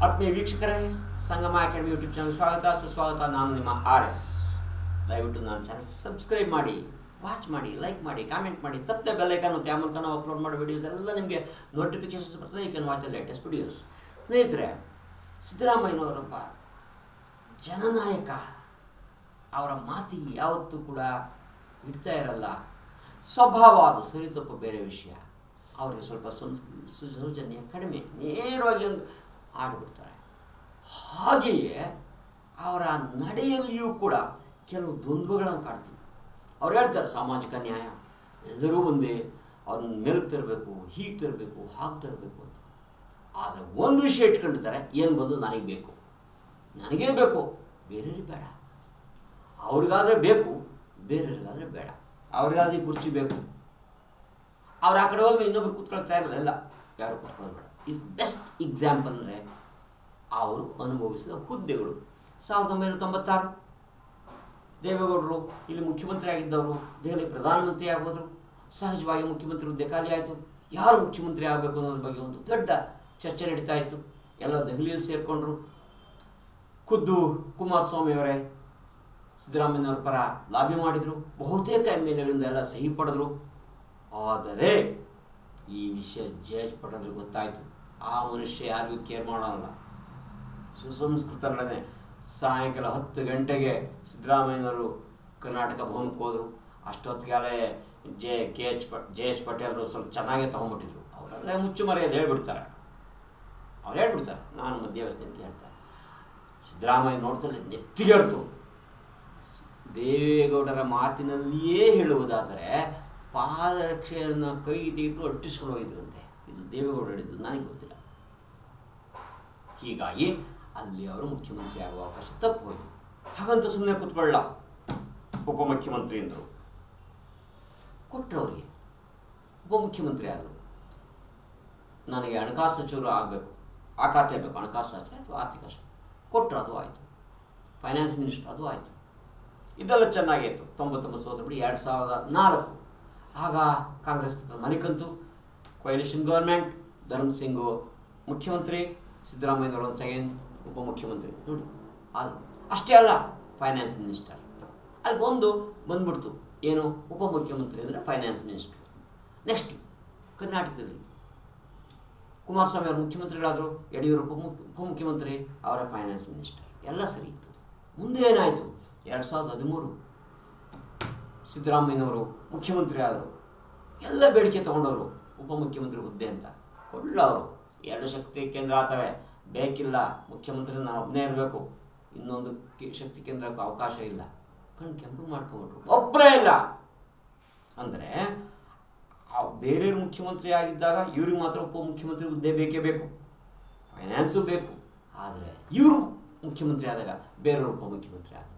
ಆತ್ಮೀಯ ವೀಕ್ಷಕರೇ ಸಂಗಮ academy YouTube channel ಸ್ವಾಗತ ಸುಸ್ವಾಗತ ನಾನು ನಿಮ್ಮ ಆರ್ ಎಸ್ ದಯವಿಟ್ಟು ನನ್ನ ಚಾನಲ್ ಸಬ್ಸ್ಕ್ರೈಬ್ ಮಾಡಿ ವಾಚ್ ಮಾಡಿ ಲೈಕ್ ಮಾಡಿ ಕಾಮೆಂಟ್ ಮಾಡಿ ತಪ್ಪದೆ ಬೆಲ್ಲೈಕನ್ ಮತ್ತು ಆ ಮೂಲಕ ನಾವು ಅಪ್ಲೋಡ್ ಮಾಡೋ ವಿಡಿಯೋಸ್ ಎಲ್ಲ ನಿಮಗೆ ನೋಟಿಫಿಕೇಶನ್ಸ್ ಬರ್ತದೆ you can watch the latest videos ಸ್ನೇಹಿತರೆ ಸಿದ್ದರಾಮಯ್ಯನವರೊಬ್ಬ ಜನನಾಯಕ ಅವರ ಮಾತಿ ಯಾವತ್ತೂ ಕೂಡ ಇಡ್ತಾ ಇರಲ್ಲ ಸ್ವಭಾವ ಅದು ಸರಿ ತಪ್ಪು ಬೇರೆ ವಿಷಯ ಅವರಿಗೆ ಸ್ವಲ್ಪ ಸಂಸ್ ಸೌಜನ್ಯ ಕಡಿಮೆ ನೇರವಾಗಿ ಒಂದು ಆಡ್ಬಿಡ್ತಾರೆ ಹಾಗೆಯೇ ಅವರ ನಡೆಯಲ್ಲಿಯೂ ಕೂಡ ಕೆಲವು ದ್ವಂದ್ವಗಳನ್ನು ಕಾಡ್ತೀವಿ ಅವ್ರು ಹೇಳ್ತಾರೆ ಸಾಮಾಜಿಕ ನ್ಯಾಯ ಎಲ್ಲರೂ ಒಂದೇ ಅವ್ರನ್ನ ಮೆಲುಕು ತರಬೇಕು ಹೀಗೆ ತರಬೇಕು ಹಾಗೆ ತರಬೇಕು ಅಂತ ಆದರೆ ಒಂದು ವಿಷಯ ಇಟ್ಕೊಂಡಿರ್ತಾರೆ ಏನು ಬಂದು ನನಗೆ ಬೇಕು ನನಗೇ ಬೇಕು ಬೇರೆಯವ್ರಿಗೆ ಬೇಡ ಅವ್ರಿಗಾದರೆ ಬೇಕು ಬೇರೆಯವ್ರಿಗಾದರೆ ಬೇಡ ಅವ್ರಿಗಾದ್ರೆ ಈ ಕುರ್ಚಿ ಬೇಕು ಅವ್ರು ಆ ಕಡೆ ಹೋದ್ಮೇಲೆ ಇನ್ನೊಬ್ರು ಕೂತ್ಕೊಳ್ತಾ ಇರಲಿಲ್ಲ ಎಲ್ಲ ಯಾರು ಕೂತ್ಕೊಳ್ಳೋದು ಬೇಡ ಇದು ಬೆಸ್ಟ್ ಎಕ್ಸಾಂಪಲ್ ಅಂದರೆ ಅವರು ಅನುಭವಿಸಿದ ಹುದ್ದೆಗಳು ಸಾವಿರದ ಒಂಬೈನೂರ ತೊಂಬತ್ತಾರು ದೇವೇಗೌಡರು ಇಲ್ಲಿ ಮುಖ್ಯಮಂತ್ರಿ ಆಗಿದ್ದವರು ದೆಹಲಿ ಪ್ರಧಾನಮಂತ್ರಿ ಆಗೋದ್ರು ಸಹಜವಾಗಿ ಮುಖ್ಯಮಂತ್ರಿ ಹುದ್ದೆ ಖಾಲಿ ಆಯಿತು ಯಾರು ಮುಖ್ಯಮಂತ್ರಿ ಆಗಬೇಕು ಅನ್ನೋದ್ರ ಬಗ್ಗೆ ಒಂದು ದೊಡ್ಡ ಚರ್ಚೆ ನಡೀತಾ ಇತ್ತು ಎಲ್ಲ ದೆಹಲಿಯಲ್ಲಿ ಸೇರಿಕೊಂಡ್ರು ಖುದ್ದು ಕುಮಾರಸ್ವಾಮಿ ಅವರೇ ಸಿದ್ದರಾಮಯ್ಯನವ್ರ ಪರ ಲಾಬಿ ಮಾಡಿದರು ಬಹುತೇಕ ಎಮ್ ಎಲ್ ಎಗಳಿಂದ ಎಲ್ಲ ಸಹಿ ಪಡೆದ್ರು ಆದರೆ ಈ ವಿಷಯ ಜೇಜ್ ಪಡೆದ್ರೆ ಗೊತ್ತಾಯಿತು ಆ ಮನುಷ್ಯ ಯಾರಿಗೂ ಕೇರ್ ಮಾಡೋಲ್ಲ ಸುಸಂಸ್ಕೃತ ನಡನೆ ಸಾಯಂಕಾಲ ಹತ್ತು ಗಂಟೆಗೆ ಸಿದ್ದರಾಮಯ್ಯನವರು ಕರ್ನಾಟಕ ಭವನಕ್ಕೆ ಹೋದರು ಅಷ್ಟೊತ್ತಿಗಾಲೇ ಜೆ ಕೆ ಎಚ್ ಪ ಜೆ ಎಚ್ ಪಟೇಲರು ಸ್ವಲ್ಪ ಚೆನ್ನಾಗೇ ತೊಗೊಂಡ್ಬಿಟ್ಟಿದ್ರು ಅವರೆಲ್ಲ ಮುಚ್ಚು ಮರೆಯಲ್ಲಿ ಹೇಳ್ಬಿಡ್ತಾರೆ ಅವ್ರು ಹೇಳ್ಬಿಡ್ತಾರೆ ನಾನು ಮಧ್ಯವಸ್ಥೆ ಅಂತ ಹೇಳ್ತಾರೆ ಸಿದ್ದರಾಮಯ್ಯ ನೋಡ್ತಲೇ ನೆತ್ತಿಗರ್ತು ದೇವೇಗೌಡರ ಮಾತಿನಲ್ಲಿಯೇ ಹೇಳುವುದಾದರೆ ಪಾದರಕ್ಷೆಯನ್ನು ಕೈಗೆ ತೆಗೆದುಕೊಂಡು ಅಟ್ಟಿಸ್ಕೊಂಡು ಹೋಗಿದ್ರಂತೆ ಇದು ದೇವೇಗೌಡ ಹೇಳಿದ್ದು ನನಗೆ ಗೊತ್ತಿಲ್ಲ ಹೀಗಾಗಿ ಅಲ್ಲಿ ಅವರು ಮುಖ್ಯಮಂತ್ರಿ ಆಗುವ ಅವಕಾಶ ತಪ್ಪು ಹೋಯಿತು ಹಾಗಂತ ಸುಮ್ಮನೆ ಕೂತ್ಕೊಳ್ಳ ಉಪಮುಖ್ಯಮಂತ್ರಿ ಎಂದರು ಕೊಟ್ಟರು ಅವರಿಗೆ ಉಪಮುಖ್ಯಮಂತ್ರಿ ಆದರು ನನಗೆ ಹಣಕಾಸು ಸಚಿವರು ಆಗಬೇಕು ಆ ಖಾತೆ ಬೇಕು ಹಣಕಾಸು ಸಚಿವ ಅಥವಾ ಆರ್ಥಿಕ ಸಚಿವ ಕೊಟ್ಟರು ಅದು ಆಯಿತು ಫೈನಾನ್ಸ್ ಮಿನಿಸ್ಟರ್ ಅದು ಆಯಿತು ಇದೆಲ್ಲ ಚೆನ್ನಾಗಿತ್ತು ತೊಂಬತ್ತೊಂಬತ್ತು ಸೋತ್ರ ಬಿಡಿ ಎರಡು ಸಾವಿರದ ನಾಲ್ಕು ಆಗ ಕಾಂಗ್ರೆಸ್ ಮಲಿಕಂತು ಕೊಯಲಿಷನ್ ಗೌರ್ಮೆಂಟ್ ಧರ್ಮ್ ಸಿಂಗು ಮುಖ್ಯಮಂತ್ರಿ ಸಿದ್ದರಾಮಯ್ಯನವರು ಒಂದು ಸೆಕೆಂಡ್ ಉಪಮುಖ್ಯಮಂತ್ರಿ ನೋಡಿ ಅದು ಅಷ್ಟೇ ಅಲ್ಲ ಫೈನಾನ್ಸ್ ಮಿನಿಸ್ಟರ್ ಅಲ್ಲಿ ಒಂದು ಬಂದ್ಬಿಡ್ತು ಏನು ಉಪಮುಖ್ಯಮಂತ್ರಿ ಅಂದರೆ ಫೈನಾನ್ಸ್ ಮಿನಿಸ್ಟರ್ ನೆಕ್ಸ್ಟ್ ಕರ್ನಾಟಕದಲ್ಲಿ ಕುಮಾರಸ್ವಾಮಿ ಅವರು ಮುಖ್ಯಮಂತ್ರಿಗಳಾದರು ಯಡಿಯೂರಪ್ಪ ಮುಖ್ಯ ಉಪಮುಖ್ಯಮಂತ್ರಿ ಅವರ ಫೈನಾನ್ಸ್ ಮಿನಿಸ್ಟರ್ ಎಲ್ಲ ಸರಿ ಇತ್ತು ಮುಂದೆ ಏನಾಯಿತು ಎರಡು ಸಾವಿರದ ಹದಿಮೂರು ಸಿದ್ದರಾಮಯ್ಯನವರು ಮುಖ್ಯಮಂತ್ರಿ ಆದರು ಎಲ್ಲ ಬೇಡಿಕೆ ತಗೊಂಡವರು ಉಪಮುಖ್ಯಮಂತ್ರಿ ಹುದ್ದೆ ಅಂತ ಕೊಳ್ಳವರು ಎರಡು ಶಕ್ತಿ ಕೇಂದ್ರ ಆಗ್ತವೆ ಬೇಕಿಲ್ಲ ಮುಖ್ಯಮಂತ್ರಿ ನಾನು ಒಬ್ಬನೇ ಇರಬೇಕು ಇನ್ನೊಂದು ಕೇ- ಶಕ್ತಿ ಕೇಂದ್ರಕ್ಕೆ ಅವಕಾಶ ಇಲ್ಲ ಕಣ್ ಕೆಂಪು ಮಾಡ್ಕೊಂಡ್ಬಿಟ್ರು ಒಬ್ಬರೇ ಇಲ್ಲ ಅಂದರೆ ಬೇರೆಯವ್ರು ಮುಖ್ಯಮಂತ್ರಿ ಆಗಿದ್ದಾಗ ಇವ್ರಿಗೆ ಮಾತ್ರ ಉಪಮುಖ್ಯಮಂತ್ರಿ ಹುದ್ದೆ ಬೇಕೇ ಬೇಕು ಫೈನಾನ್ಸು ಬೇಕು ಆದರೆ ಇವರು ಮುಖ್ಯಮಂತ್ರಿ ಆದಾಗ ಬೇರೆಯವರು ಉಪಮುಖ್ಯಮಂತ್ರಿ ಆಗ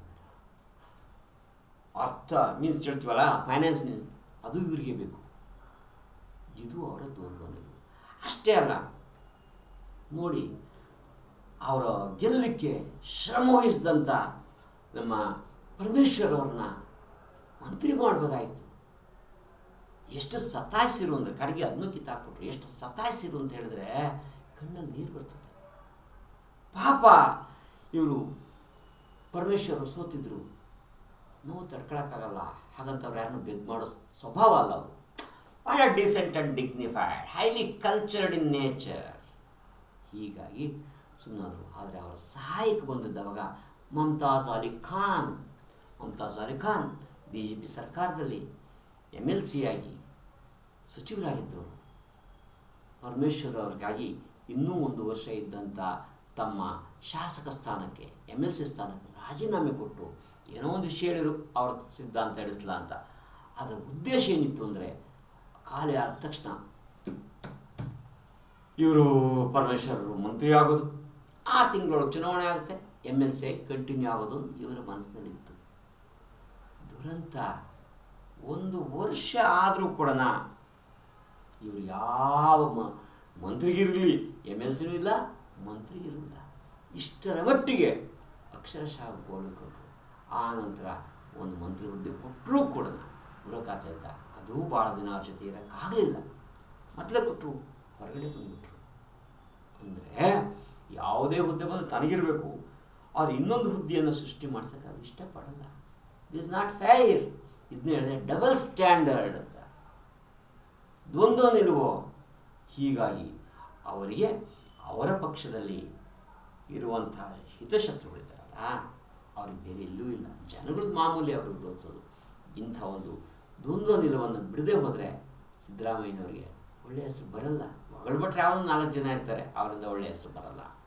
ಅರ್ಥ ಮೀನ್ಸ್ ಹೇಳ್ತೀವಲ್ಲ ಫೈನಾನ್ಸ್ ಮೀನ್ಸ್ ಅದು ಇವರಿಗೆ ಬೇಕು ಇದು ಅವರ ದ್ವಂದ್ವ ಅಷ್ಟೇ ಅಲ್ಲ ನೋಡಿ ಅವರ ಗೆಲ್ಲಲಿಕ್ಕೆ ಶ್ರಮ ವಹಿಸಿದಂಥ ನಮ್ಮ ಪರಮೇಶ್ವರ್ ಅವ್ರನ್ನ ಮಂತ್ರಿ ಮಾಡ್ಬೋದಾಯಿತು ಎಷ್ಟು ಸತಾಯಿಸಿರು ಅಂದರೆ ಕಡೆಗೆ ಅದನ್ನು ಕಿತ್ತಾಕ್ಬಿಟ್ರು ಎಷ್ಟು ಸತಾಯಿಸಿರು ಅಂತ ಹೇಳಿದ್ರೆ ಕಣ್ಣಲ್ಲಿ ನೀರು ಬರ್ತದೆ ಪಾಪ ಇವರು ಪರಮೇಶ್ವರ್ ಸೋತಿದ್ರು ನೋವು ತಡ್ಕೊಳಕ್ಕಾಗಲ್ಲ ಹಾಗಂತ ಅವ್ರು ಯಾರನ್ನೂ ಬೆಗ್ ಮಾಡೋ ಸ್ವಭಾವ ಅಲ್ಲ ಅವರು ಭಾಳ decent and dignified highly cultured in nature ಹೀಗಾಗಿ ಸುಮ್ಮನಾದರು ಆದರೆ ಅವರ ಸಹಾಯಕ್ಕೆ ಬಂದಿದ್ದವಾಗ Mumtaz Ali Khan Mumtaz Ali Khan B J P ಸರ್ಕಾರದಲ್ಲಿ ಎಮ್ ಎಲ್ ಸಿ ಆಗಿ ಸಚಿವರಾಗಿದ್ದರು ಪರಮೇಶ್ವರ್ ಅವ್ರಿಗಾಗಿ ಇನ್ನೂ ಒಂದು ವರ್ಷ ಇದ್ದಂಥ ತಮ್ಮ ಶಾಸಕ ಸ್ಥಾನಕ್ಕೆ ಎಮ್ ಎಲ್ ಸಿ ಸ್ಥಾನಕ್ಕೆ ರಾಜೀನಾಮೆ ಕೊಟ್ಟು ಏನೋ ಒಂದು ವಿಷಯ ಹೇಳಿರು ಅವ್ರ ಸಿದ್ಧಾಂತ ಹಿಡಿಸ್ಲ ಅಂತ ಅದರ ಉದ್ದೇಶ ಏನಿತ್ತು ಅಂದರೆ ಖಾಲಿ ಆದ ತಕ್ಷಣ ಇವರು ಪರಮೇಶ್ವರರು ಮಂತ್ರಿ ಆಗೋದು ಆರು ತಿಂಗಳೊಳಗೆ ಚುನಾವಣೆ ಆಗುತ್ತೆ ಎಮ್ ಎಲ್ ಸಿ ಕಂಟಿನ್ಯೂ ಆಗೋದು ಇವರ ಮನಸ್ಸಿನಲ್ಲಿತ್ತು ದುರಂತ ಒಂದು ವರ್ಷ ಆದರೂ ಕೂಡ ಇವರು ಯಾವ ಮ ಮಂತ್ರಿಗಿರಲಿ ಎಮ್ ಎಲ್ ಸಿನೂ ಇಲ್ಲ ಮಂತ್ರಿಗಿರಲಿಲ್ಲ ಇಷ್ಟರ ಮಟ್ಟಿಗೆ ಅಕ್ಷರಶಃ ಗೋಳಿಕೊಂಡ್ರು ಆ ನಂತರ ಒಂದು ಮಂತ್ರಿ ಹುದ್ದೆ ಕೊಟ್ಟರೂ ಕೂಡ ಗೃಹ ಖಾತೆ ಅಂತ ಅದೂ ಭಾಳ ದಿನ ಅವ್ರ ಜೊತೆ ಇರೋಕ್ಕಾಗಲಿಲ್ಲ ಮೊದಲೇ ಕೊಟ್ಟರು ಹೊರಗಡೆ ಬಂದ್ಬಿಟ್ರು ಅಂದರೆ ಯಾವ ಯಾವುದೇ ಹುದ್ದೆ ಬಂದು ತನಗಿರಬೇಕು ಆದರೆ ಇನ್ನೊಂದು ಹುದ್ದೆಯನ್ನು ಸೃಷ್ಟಿ ಮಾಡ್ಸೋಕ್ಕೆ ಅವ್ರು ಇಷ್ಟಪಡಲ್ಲ ಇಸ್ ನಾಟ್ ಫೇರ್ ಇದನ್ನ ಹೇಳಿದ್ರೆ ಡಬಲ್ ಸ್ಟ್ಯಾಂಡರ್ಡ್ ಅಂತ ದ್ವಂದ್ವ ನಿಲುವು ಹೀಗಾಗಿ ಅವರಿಗೆ ಅವರ ಪಕ್ಷದಲ್ಲಿ ಇರುವಂಥ ಹಿತಶತ್ರುಗಳಿದ್ದಾರಲ್ಲ ಅವ್ರಿಗೆ ಬೇರೆ ಎಲ್ಲೂ ಇಲ್ಲ ಜನಗಳದ್ದು ಮಾಮೂಲಿ ಅವರು ವಿರೋಧಿಸೋದು ಇಂಥ ಒಂದು ದ್ವಂದ್ವ ನಿಲುವನ್ನು ಬಿಡದೆ ಹೋದರೆ ಸಿದ್ದರಾಮಯ್ಯನವರಿಗೆ ಒಳ್ಳೆಯ ಹೆಸರು ಬರಲ್ಲ ಹೊಗಳ್ಬಿಟ್ರೆ ಯಾವ ನಾಲ್ಕು ಜನ ಇರ್ತಾರೆ ಅವರಿಂದ ಒಳ್ಳೆಯ ಹೆಸರು ಬರಲ್ಲ